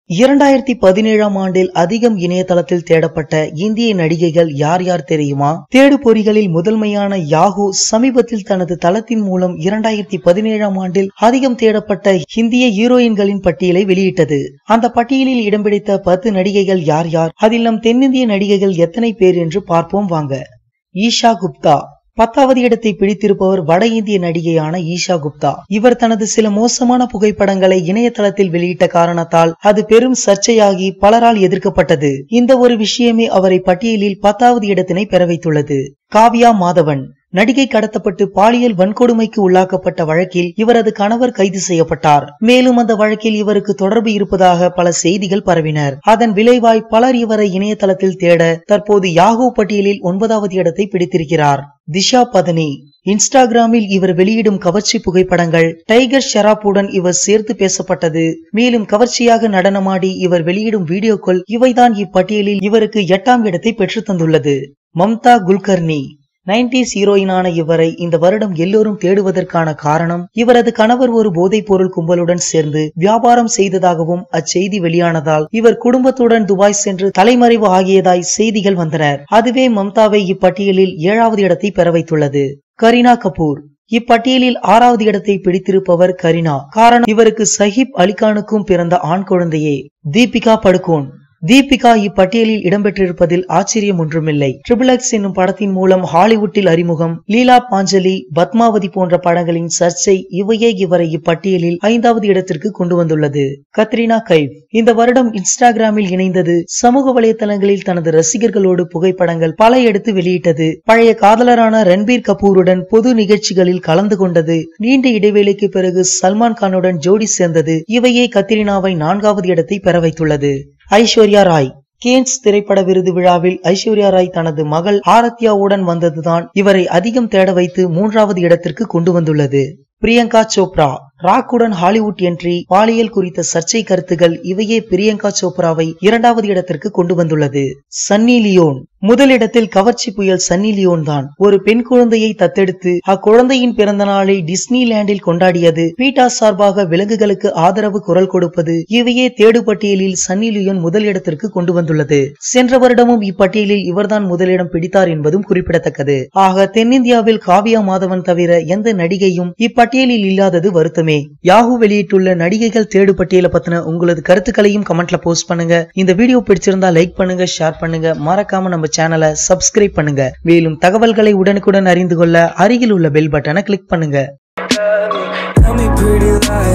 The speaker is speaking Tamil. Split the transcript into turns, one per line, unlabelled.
இரண்டாயிரத்தி பதினேழாம் ஆண்டில் அதிகம் இணையதளத்தில் தேடப்பட்ட இந்திய நடிகைகள் யார் யார் தெரியுமா தேடு பொறிகளில் முதன்மையான யாஹூ சமீபத்தில் தனது தளத்தின் மூலம் இரண்டாயிரத்தி பதினேழாம் ஆண்டில் அதிகம் தேடப்பட்ட இந்திய ஹீரோயின்களின் பட்டியலை வெளியிட்டது அந்த பட்டியலில் இடம் பிடித்த பத்து நடிகைகள் யார் யார் அதில் நம் தென்னிந்திய நடிகைகள் எத்தனை பேர் என்று பார்ப்போம் வாங்க ஈஷா குப்தா பத்தாவது இடத்தை பிடித்திருப்பவர் வட இந்திய நடிகையான ஈஷா குப்தா இவர் தனது சில மோசமான புகைப்படங்களை இணையதளத்தில் வெளியிட்ட காரணத்தால் அது பெரும் சர்ச்சையாகி பலரால் எதிர்க்கப்பட்டது இந்த ஒரு விஷயமே அவரை பட்டியலில் பத்தாவது இடத்தினை பெற வைத்துள்ளது காவ்யா மாதவன் நடிகை கடத்தப்பட்டு பாலியல் வன்கொடுமைக்கு உள்ளாக்கப்பட்ட வழக்கில் இவரது கணவர் கைது செய்யப்பட்டார் மேலும் அந்த வழக்கில் இவருக்கு தொடர்பு இருப்பதாக பல செய்திகள் பரவினர் அதன் விளைவாய் பலர் இவரை இணையதளத்தில் தேட தற்போது யாகூ பட்டியலில் ஒன்பதாவது இடத்தை பிடித்திருக்கிறார் திஷா பதனி இன்ஸ்டாகிராமில் இவர் வெளியிடும் கவர்ச்சி புகைப்படங்கள் டைகர் ஷெராப்புடன் இவர் சேர்த்து பேசப்பட்டது மேலும் கவர்ச்சியாக நடனமாடி இவர் வெளியிடும் வீடியோக்கள் இவைதான் இப்பட்டியலில் இவருக்கு எட்டாம் இடத்தை பெற்று தந்துள்ளது மம்தா குல்கர்னி நைன்டிஸ் ஹீரோயினான இவரை இந்த வருடம் எல்லோரும் தேடுவதற்கான காரணம் இவரது கணவர் ஒரு போதைப் பொருள் கும்பலுடன் சேர்ந்து வியாபாரம் செய்ததாகவும் அச்செய்தி வெளியானதால் இவர் குடும்பத்துடன் துபாய் சென்று தலைமறைவு ஆகியதாய் செய்திகள் வந்தனர் அதுவே மம்தாவை இப்பட்டியலில் ஏழாவது இடத்தை பெற வைத்துள்ளது கரீனா கபூர் இப்பட்டியலில் ஆறாவது இடத்தை பிடித்திருப்பவர் கரீனா காரணம் இவருக்கு சஹிப் அலிகானுக்கும் பிறந்த ஆண் குழந்தையே தீபிகா படுகோன் தீபிகா இப்பட்டியலில் இடம்பெற்றிருப்பதில் ஆச்சரியம் ஒன்றுமில்லை ட்ரிபிள் எக்ஸ் என்னும் படத்தின் மூலம் ஹாலிவுட்டில் அறிமுகம் லீலா பாஞ்சலி பத்மாவதி போன்ற படங்களின் சர்ச்சை இவையே இவரை இப்பட்டியலில் ஐந்தாவது இடத்திற்கு கொண்டு வந்துள்ளது கத்ரினா கைவ் இந்த வருடம் இன்ஸ்டாகிராமில் இணைந்தது சமூக வலைதளங்களில் தனது ரசிகர்களோடு புகைப்படங்கள் பல எடுத்து வெளியிட்டது பழைய காதலரான ரன்பீர் கபூருடன் பொது நிகழ்ச்சிகளில் கலந்து கொண்டது நீண்ட இடைவேளைக்கு பிறகு சல்மான் கானுடன் ஜோடி சேர்ந்தது இவையே கத்ரினாவை நான்காவது இடத்தை பெற வைத்துள்ளது ஐஸ்வர்யா ராய் கேன்ஸ் திரைப்பட விருது விழாவில் ஐஸ்வர்யா ராய் தனது மகள் ஆரத்யாவுடன் வந்ததுதான் இவரை அதிகம் தேட வைத்து மூன்றாவது இடத்திற்கு கொண்டு வந்துள்ளது பிரியங்கா சோப்ரா ராக்குடன் ஹாலிவுட் என்ட்ரி பாலியல் குறித்த சர்ச்சை கருத்துகள் இவையே பிரியங்கா சோப்ராவை இரண்டாவது இடத்திற்கு கொண்டு வந்துள்ளது சன்னி லியோன் முதலிடத்தில் கவர்ச்சி புயல் சன்னி லியோன் தான் ஒரு பெண் குழந்தையை தத்தெடுத்து அக்குழந்தையின் பிறந்த நாளை டிஸ்னி லேண்டில் கொண்டாடியது பீட்டா சார்பாக விலங்குகளுக்கு ஆதரவு குரல் கொடுப்பது இவையே தேடு பட்டியலில் சன்னி லியோன் முதலிடத்திற்கு கொண்டு வந்துள்ளது சென்ற வருடமும் இப்பட்டியலில் இவர்தான் முதலிடம் பிடித்தார் என்பதும் குறிப்பிடத்தக்கது ஆக தென்னிந்தியாவில் காவியா மாதவன் தவிர எந்த நடிகையும் இப்பட்டியலில் இல்லாதது வருத்தமே யாஹூ வெளியிட்டுள்ள நடிகைகள் தேடு பட்டியல பத்தின உங்களது கருத்துக்களையும் கமெண்ட்ல போஸ்ட் பண்ணுங்க இந்த வீடியோ பிடிச்சிருந்தா லைக் பண்ணுங்க ஷேர் பண்ணுங்க மறக்காம நம்ம சேனலை சப்ஸ்கிரைப் பண்ணுங்க மேலும் தகவல்களை உடனுக்குடன் அறிந்து கொள்ள அருகில் உள்ள பெல் பட்டனை கிளிக் பண்ணுங்க
Tell me pretty lies